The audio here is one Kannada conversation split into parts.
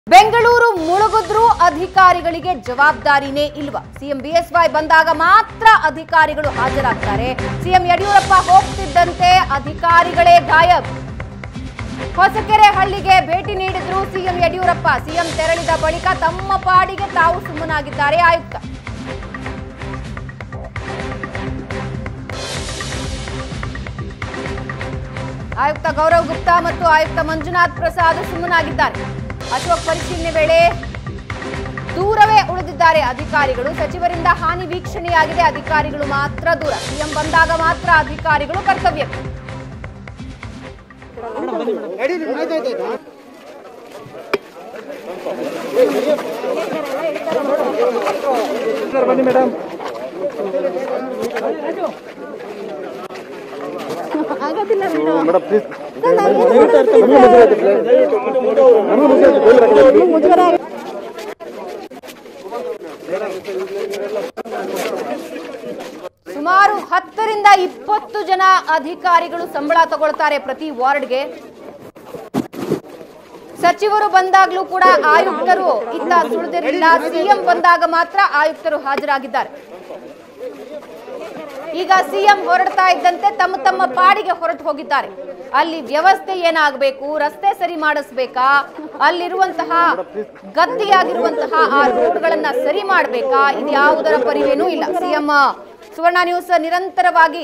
ಬೆಂಗಳೂರು ಮುಳುಗಿದ್ರೂ ಅಧಿಕಾರಿಗಳಿಗೆ ಜವಾಬ್ದಾರಿನೇ ಇಲ್ವಾ ಸಿಎಂ ಬಿಎಸ್ವೈ ಬಂದಾಗ ಮಾತ್ರ ಅಧಿಕಾರಿಗಳು ಹಾಜರಾಗ್ತಾರೆ ಸಿಎಂ ಯಡಿಯೂರಪ್ಪ ಹೋಗ್ತಿದ್ದಂತೆ ಅಧಿಕಾರಿಗಳೇ ಗಾಯಬ್ ಹೊಸಕೆರೆ ಹಳ್ಳಿಗೆ ಭೇಟಿ ನೀಡಿದ್ರು ಸಿಎಂ ಯಡಿಯೂರಪ್ಪ ಸಿಎಂ ತೆರಳಿದ ಬಳಿಕ ತಮ್ಮ ಪಾಡಿಗೆ ತಾವು ಸುಮ್ಮನಾಗಿದ್ದಾರೆ ಆಯುಕ್ತ ಆಯುಕ್ತ ಗೌರವ್ ಗುಪ್ತಾ ಮತ್ತು ಆಯುಕ್ತ ಮಂಜುನಾಥ್ ಪ್ರಸಾದ್ ಸುಮ್ಮನಾಗಿದ್ದಾರೆ ಅಶೋಕ್ ಪರಿಶೀಲನೆ ವೇಳೆ ದೂರವೇ ಉಳಿದಿದ್ದಾರೆ ಅಧಿಕಾರಿಗಳು ಸಚಿವರಿಂದ ಹಾನಿ ವೀಕ್ಷಣೆಯಾಗಿದೆ ಅಧಿಕಾರಿಗಳು ಮಾತ್ರ ದೂರ ಸಿಎಂ ಬಂದಾಗ ಮಾತ್ರ ಅಧಿಕಾರಿಗಳು ಕರ್ತವ್ಯಕ್ಕೆ ಸರ್ ಬನ್ನಿ ಮೇಡಮ್ ಮೇಡಮ್ ಪ್ಲೀಸ್ ಸುಮಾರು ಹತ್ತರಿಂದ ಇಪ್ಪತ್ತು ಜನ ಅಧಿಕಾರಿಗಳು ಸಂಬಳ ತಗೊಳ್ತಾರೆ ಪ್ರತಿ ವಾರ್ಡ್ಗೆ ಸಚಿವರು ಬಂದಾಗ್ಲೂ ಕೂಡ ಆಯುಕ್ತರು ಇತ್ತ ಸುಳಿದಿರಲಿಲ್ಲ ಸಿಎಂ ಬಂದಾಗ ಮಾತ್ರ ಆಯುಕ್ತರು ಹಾಜರಾಗಿದ್ದಾರೆ ಈಗ ಸಿಎಂ ಹೊರಡ್ತಾ ಇದ್ದಂತೆ ತಮ್ಮ ತಮ್ಮ ಪಾಡಿಗೆ ಹೊರಟು ಹೋಗಿದ್ದಾರೆ ಅಲ್ಲಿ ವ್ಯವಸ್ಥೆ ಏನಾಗಬೇಕು ರಸ್ತೆ ಸರಿ ಮಾಡಿಸ್ಬೇಕಾ ಅಲ್ಲಿರುವಂತಹ ಗದ್ದಿಯಾಗಿರುವಂತಹ ಆ ರೋಡ್ಗಳನ್ನ ಸರಿ ಮಾಡಬೇಕಾ ಇದು ಯಾವುದರ ಪರಿವೇನೂ ಇಲ್ಲ ಸಿಎಂ ಸುವರ್ಣ ನ್ಯೂಸ್ ನಿರಂತರವಾಗಿ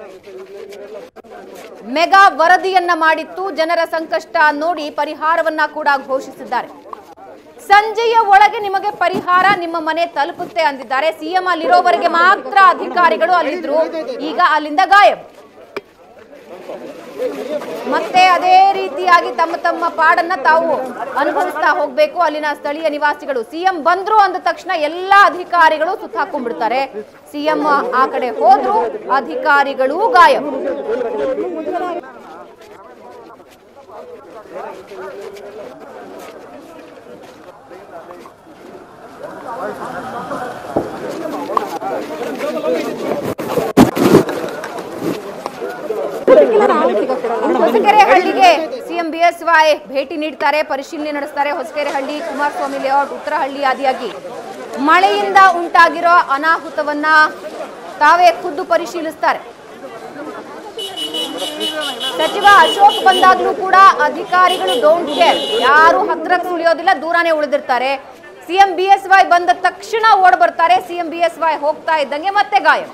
ಮೆಗಾ ವರದಿಯನ್ನ ಮಾಡಿತ್ತು ಜನರ ಸಂಕಷ್ಟ ನೋಡಿ ಪರಿಹಾರವನ್ನ ಕೂಡ ಘೋಷಿಸಿದ್ದಾರೆ ಸಂಜೆಯ ಒಳಗೆ ನಿಮಗೆ ಪರಿಹಾರ ನಿಮ್ಮ ಮನೆ ತಲುಪುತ್ತೆ ಅಂದಿದ್ದಾರೆ ಸಿಎಂ ಅಲ್ಲಿರೋವರೆಗೆ ಮಾತ್ರ ಅಧಿಕಾರಿಗಳು ಅಲ್ಲಿದ್ರು ಈಗ ಅಲ್ಲಿಂದ ಗಾಯಬ್ ಮತ್ತೆ ಅದೇ ರೀತಿಯಾಗಿ ತಮ್ಮ ತಮ್ಮ ಪಾಡನ್ನ ತಾವು ಅನುಭವಿಸ್ತಾ ಹೋಗ್ಬೇಕು ಅಲ್ಲಿನ ಸ್ಥಳೀಯ ನಿವಾಸಿಗಳು ಸಿಎಂ ಬಂದ್ರು ಅಂದ ತಕ್ಷಣ ಎಲ್ಲಾ ಅಧಿಕಾರಿಗಳು ಸುತ್ತಾಕೊಂಡ್ಬಿಡ್ತಾರೆ ಸಿಎಂ ಆ ಕಡೆ ಹೋದ್ರು ಅಧಿಕಾರಿಗಳು ಗಾಯಬ್ ಹೊಸಕೆರೆ ಹಳ್ಳಿಗೆ ಸಿಎಂ ಬಿಎಸ್ವೈ ಭೇಟಿ ನೀಡ್ತಾರೆ ಪರಿಶೀಲನೆ ನಡೆಸ್ತಾರೆ ಹೊಸಕೆರೆ ಹಳ್ಳಿ ಕುಮಾರಸ್ವಾಮಿ ಲೇಔಟ್ ಉತ್ತರಹಳ್ಳಿ ಆದಿಯಾಗಿ ಮಳೆಯಿಂದ ಉಂಟಾಗಿರೋ ಅನಾಹುತವನ್ನ ತಾವೇ ಖುದ್ದು ಪರಿಶೀಲಿಸ್ತಾರೆ ಸಚಿವ ಅಶೋಕ್ ಬಂದಾಗ್ಲೂ ಕೂಡ ಅಧಿಕಾರಿಗಳು ಡೋಂಟ್ ಕೇರ್ ಯಾರು ಹತ್ರಕ್ಕೆ ಸುಳಿಯೋದಿಲ್ಲ ದೂರನೇ ಉಳಿದಿರ್ತಾರೆ ಸಿಎಂ ಬಿಎಸ್ವೈ ಬಂದ ತಕ್ಷಣ ಓಡ್ ಬರ್ತಾರೆ ಸಿಎಂ ಬಿಎಸ್ವೈ ಹೋಗ್ತಾ ಇದ್ದಂಗೆ ಮತ್ತೆ ಗಾಯಬ್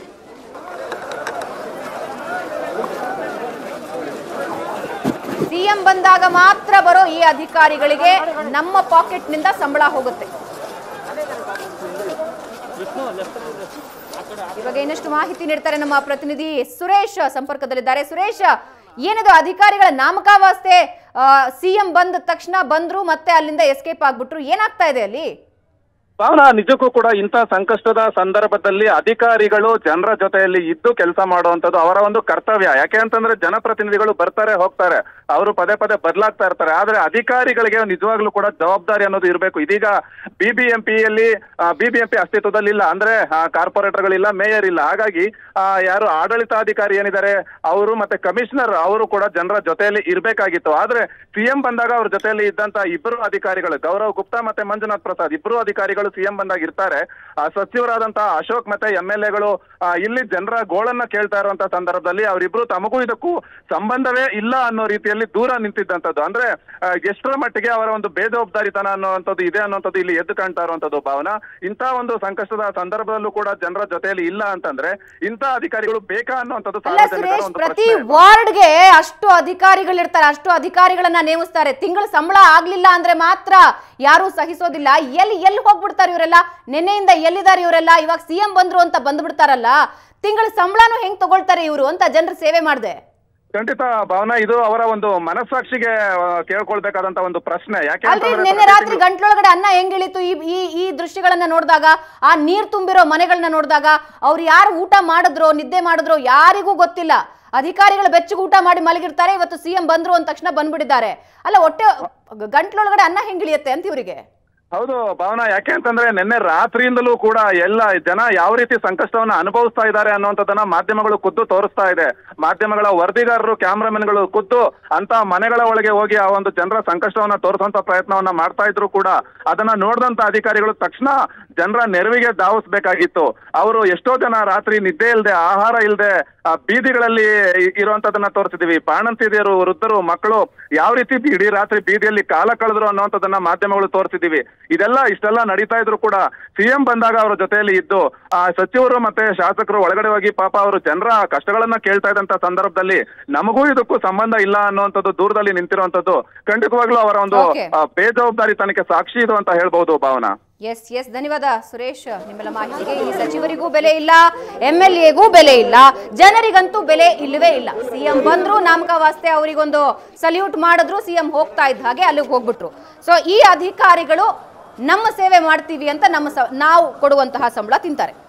ಸಿಎಂ ಬಂದಾಗ ಮಾತ್ರ ಬರೋ ಈ ಅಧಿಕಾರಿಗಳಿಗೆ ನಮ್ಮ ಪಾಕೆಟ್ನಿಂದ ಸಂಬಳ ಹೋಗುತ್ತೆ ಇವಾಗ ಇನ್ನಷ್ಟು ಮಾಹಿತಿ ನೀಡ್ತಾರೆ ನಮ್ಮ ಪ್ರತಿನಿಧಿ ಸುರೇಶ್ ಸಂಪರ್ಕದಲ್ಲಿದ್ದಾರೆ ಸುರೇಶ್ ಏನಿದು ಅಧಿಕಾರಿಗಳ ನಾಮಕಾವಾಸ್ತೆ ಸಿಎಂ ಬಂದ ತಕ್ಷಣ ಬಂದ್ರು ಮತ್ತೆ ಅಲ್ಲಿಂದ ಎಸ್ಕೇಪ್ ಆಗ್ಬಿಟ್ರು ಏನಾಗ್ತಾ ಇದೆ ಅಲ್ಲಿ ಭಾವನಾ ನಿಜಕ್ಕೂ ಕೂಡ ಇಂಥ ಸಂಕಷ್ಟದ ಸಂದರ್ಭದಲ್ಲಿ ಅಧಿಕಾರಿಗಳು ಜನರ ಜೊತೆಯಲ್ಲಿ ಇದ್ದು ಕೆಲಸ ಮಾಡುವಂತದ್ದು ಅವರ ಒಂದು ಕರ್ತವ್ಯ ಯಾಕೆ ಅಂತಂದ್ರೆ ಜನಪ್ರತಿನಿಧಿಗಳು ಬರ್ತಾರೆ ಹೋಗ್ತಾರೆ ಅವರು ಪದೇ ಪದೇ ಬದಲಾಗ್ತಾ ಇರ್ತಾರೆ ಆದ್ರೆ ಅಧಿಕಾರಿಗಳಿಗೆ ನಿಜವಾಗ್ಲೂ ಕೂಡ ಜವಾಬ್ದಾರಿ ಅನ್ನೋದು ಇರಬೇಕು ಇದೀಗ ಬಿಬಿಎಂಪಿಯಲ್ಲಿ ಬಿಬಿಎಂಪಿ ಅಸ್ತಿತ್ವದಲ್ಲಿಲ್ಲ ಅಂದ್ರೆ ಕಾರ್ಪೊರೇಟರ್ಗಳಿಲ್ಲ ಮೇಯರ್ ಇಲ್ಲ ಹಾಗಾಗಿ ಆ, ಯಾರು ಆಡಳಿತಾಧಿಕಾರಿ ಏನಿದ್ದಾರೆ ಅವರು ಮತ್ತೆ ಕಮಿಷನರ್ ಅವರು ಕೂಡ ಜನರ ಜೊತೆಯಲ್ಲಿ ಇರಬೇಕಾಗಿತ್ತು ಆದ್ರೆ ಸಿಎಂ ಬಂದಾಗ ಅವ್ರ ಜೊತೆಯಲ್ಲಿ ಇದ್ದಂತ ಇಬ್ಬರು ಅಧಿಕಾರಿಗಳು ಗೌರವ್ ಗುಪ್ತಾ ಮತ್ತೆ ಮಂಜುನಾಥ್ ಪ್ರಸಾದ್ ಇಬ್ಬರು ಅಧಿಕಾರಿಗಳು ಸಿಎಂ ಬಂದಾಗ ಇರ್ತಾರೆ ಆ ಸಚಿವರಾದಂತಹ ಅಶೋಕ್ ಮತ್ತೆ ಎಂ ಎಲ್ ಎಗಳು ಇಲ್ಲಿ ಜನರ ಗೋಳನ್ನ ಕೇಳ್ತಾ ಇರುವಂತ ಸಂದರ್ಭದಲ್ಲಿ ಅವರಿಬ್ರು ತಮಗೂ ಇದಕ್ಕೂ ಸಂಬಂಧವೇ ಇಲ್ಲ ಅನ್ನೋ ರೀತಿಯಲ್ಲಿ ದೂರ ನಿಂತಿದ್ದಂಥದ್ದು ಅಂದ್ರೆ ಆ, ಎಷ್ಟರ ಮಟ್ಟಿಗೆ ಅವರ ಒಂದು ಬೇಜವಾಬ್ದಾರಿತನ ಅನ್ನುವಂಥದ್ದು ಇದೆ ಅನ್ನುವಂಥದ್ದು ಇಲ್ಲಿ ಎದ್ದು ಕಾಣ್ತಾ ಇರುವಂತದ್ದು ಭಾವನಾ ಇಂಥ ಒಂದು ಸಂಕಷ್ಟದ ಸಂದರ್ಭದಲ್ಲೂ ಕೂಡ ಜನರ ಜೊತೆಯಲ್ಲಿ ಇಲ್ಲ ಅಂತಂದ್ರೆ ಇಂಥ ಅಧಿಕಾರಿಗಳು ಬೇಕಾ ಅನ್ನುವಂಥದ್ದು ಅಲ್ಲ ಸಾರ್ವಜನಿಕರ ಸುರೇಶ್ ಒಂದು ಪ್ರತಿ ಪ್ರಶ್ನೆ ವಾರ್ಡ್ಗೆ ಅಷ್ಟು ಅಧಿಕಾರಿಗಳಿರ್ತಾರೆ ಅಷ್ಟು ಅಧಿಕಾರಿಗಳನ್ನ ನೇಮಿಸ್ತಾರೆ ತಿಂಗಳ ಸಂಬಳ ಆಗ್ಲಿಲ್ಲ ಅಂದ್ರೆ ಮಾತ್ರ ಯಾರು ಸಹಿಸೋದಿಲ್ಲ ಎಲ್ಲಿ ಎಲ್ಲಿ ಹೋಗ್ಬಿಡ್ತಾರೆ ಇವರೆಲ್ಲ ನೆನ್ನೆಯಿಂದ ಎಲ್ಲಿದ್ದಾರೆ ಇವರೆಲ್ಲ ಇವಾಗ ಸಿಎಂ ಬಂದ್ರು ಅಂತ ಬಂದ್ಬಿಡ್ತಾರಲ್ಲ ತಿಂಗಳ ಸಂಬಳನು ಹೆಂಗ್ ತಗೊಳ್ತಾರೆ ಇವರು ಅಂತ ಜನರ ಸೇವೆ ಮಾಡ್ದೆ ಖಂಡಿತ ಭಾವನಾ ಇದು ಅವರ ಒಂದು ಮನಸ್ಸಾಕ್ಷಿಗೆ ಆ, ಕೇಳ್ಕೊಳ್ಬೇಕಾದಂತ ಒಂದು ಪ್ರಶ್ನೆ ಯಾಕೆ ಅಲ್ರಿ ಅಂತಂದ್ರೆ ನಿನ್ನೆ ಪ್ರತಿ ರಾತ್ರಿ ಗಂಟ್ಲೊಳಗಡೆ ಅನ್ನ ಹೆಂಗಿಳಿತು ಈ ಈ ಈ ದೃಶ್ಯಗಳನ್ನ ನೋಡಿದಾಗ ಆ ನೀರ್ ತುಂಬಿರೋ ಮನೆಗಳನ್ನ ನೋಡಿದಾಗ ಅವ್ರು ಯಾರು ಊಟ ಮಾಡಿದ್ರೋ ನಿದ್ದೆ ಮಾಡಿದ್ರೋ ಯಾರಿಗೂ ಗೊತ್ತಿಲ್ಲ ಅಧಿಕಾರಿಗಳು ಬೆಚ್ಚಗೆ ಊಟ ಮಾಡಿ ಮಲಗಿರ್ತಾರೆ ಇವತ್ತು ಸಿಎಂ ಬಂದ್ರು ಅಂದ ತಕ್ಷಣ ಬಂದ್ಬಿಟ್ಟಿದ್ದಾರೆ ಅಲ್ಲ ಹೊಟ್ಟೆ ಗಂಟ್ಲೊಳಗಡೆ ಅನ್ನ ಹೆಂಗಿಳಿಯುತ್ತೆ ಅಂತ ಇವರಿಗೆ ಹೌದು ಭಾವನಾ ಯಾಕೆ ಅಂತಂದ್ರೆ ನಿನ್ನೆ ರಾತ್ರಿಯಿಂದಲೂ ಕೂಡ ಎಲ್ಲ ಜನ ಯಾವ ರೀತಿ ಸಂಕಷ್ಟವನ್ನ ಅನುಭವಿಸ್ತಾ ಇದ್ದಾರೆ ಅನ್ನುವಂಥದ್ದನ್ನ ಮಾಧ್ಯಮಗಳು ಖುದ್ದು ತೋರಿಸ್ತಾ ಇದೆ ಮಾಧ್ಯಮಗಳ ವರದಿಗಾರರು ಕ್ಯಾಮ್ರಾಮನ್ಗಳು ಖುದ್ದು ಅಂತ ಮನೆಗಳ ಒಳಗೆ ಹೋಗಿ ಆ ಒಂದು ಜನರ ಸಂಕಷ್ಟವನ್ನ ತೋರಿಸುವಂತ ಪ್ರಯತ್ನವನ್ನ ಮಾಡ್ತಾ ಇದ್ರು ಕೂಡ ಅದನ್ನ ನೋಡಿದಂತ ಅಧಿಕಾರಿಗಳು ತಕ್ಷಣ ಜನರ ನೆರವಿಗೆ ಧಾವಿಸ್ಬೇಕಾಗಿತ್ತು ಅವರು ಎಷ್ಟೋ ಜನ ರಾತ್ರಿ ನಿದ್ದೆ ಇಲ್ಲದೆ ಆಹಾರ ಇಲ್ಲದೆ ಬೀದಿಗಳಲ್ಲಿ ಇ- ಇರುವಂತದನ್ನ ತೋರಿಸಿದೀವಿ ಬಾಣಂತಿದಿಯರು ವೃದ್ಧರು ಮಕ್ಕಳು ಯಾವ ರೀತಿ ಇಡೀ ರಾತ್ರಿ ಬೀದಿಯಲ್ಲಿ ಕಾಲ ಕಳೆದ್ರು ಅನ್ನುವಂಥದ್ದನ್ನ ಮಾಧ್ಯಮಗಳು ತೋರಿಸಿದೀವಿ ಇದೆಲ್ಲ ಇಷ್ಟೆಲ್ಲ ನಡೀತಾ ಇದ್ರು ಕೂಡ ಸಿಎಂ ಬಂದಾಗ ಅವರ ಜೊತೆಯಲ್ಲಿ ಇದ್ದು ಆ ಸಚಿವರು ಮತ್ತೆ ಶಾಸಕರು ಒಳಗಡೆ ಹೋಗಿ ಪಾಪ ಅವರು ಜನರ ಕಷ್ಟಗಳನ್ನ ಕೇಳ್ತಾ ಇದ್ದಂತ ಸಂದರ್ಭದಲ್ಲಿ ನಮಗೂ ಇದಕ್ಕೂ ಸಂಬಂಧ ಇಲ್ಲ ಅನ್ನುವಂಥದ್ದು ದೂರದಲ್ಲಿ ನಿಂತಿರುವಂತದ್ದು ಖಂಡಿತವಾಗ್ಲೂ ಅವರ ಒಂದು Okay. ಆ, ಬೇಜವಾಬ್ದಾರಿತನಕ್ಕೆ ಸಾಕ್ಷಿ ಇದು ಅಂತ ಹೇಳ್ಬಹುದು ಭಾವನಾ ಎಸ್ ಎಸ್ ಧನ್ಯವಾದ ಸುರೇಶ್ ನಿಮ್ಮೆಲ್ಲ ಮಾಹಿತಿಗೆ ಈ ಸಚಿವರಿಗೂ ಬೆಲೆ ಇಲ್ಲ ಎಂ ಎಲ್ ಎಗೂ ಬೆಲೆ ಇಲ್ಲ ಜನರಿಗಂತೂ ಬೆಲೆ ಇಲ್ಲವೇ ಇಲ್ಲ ಸಿಎಂ ಬಂದ್ರು ನಾಮಕ ವಾಸ್ತೆ ಅವರಿಗೊಂದು ಸಲ್ಯೂಟ್ ಮಾಡಿದ್ರು ಸಿಎಂ ಹೋಗ್ತಾ ಇದ್ದ ಹಾಗೆ ಅಲ್ಲಿಗೆ ಹೋಗ್ಬಿಟ್ರು ಸೊ ಈ ಅಧಿಕಾರಿಗಳು ನಮ್ಮ ಸೇವೆ ಮಾಡ್ತೀವಿ ಅಂತ ನಮ್ಮ ಸ- ನಾವು ಕೊಡುವಂತಹ ಸಂಬಳ ತಿಂತಾರೆ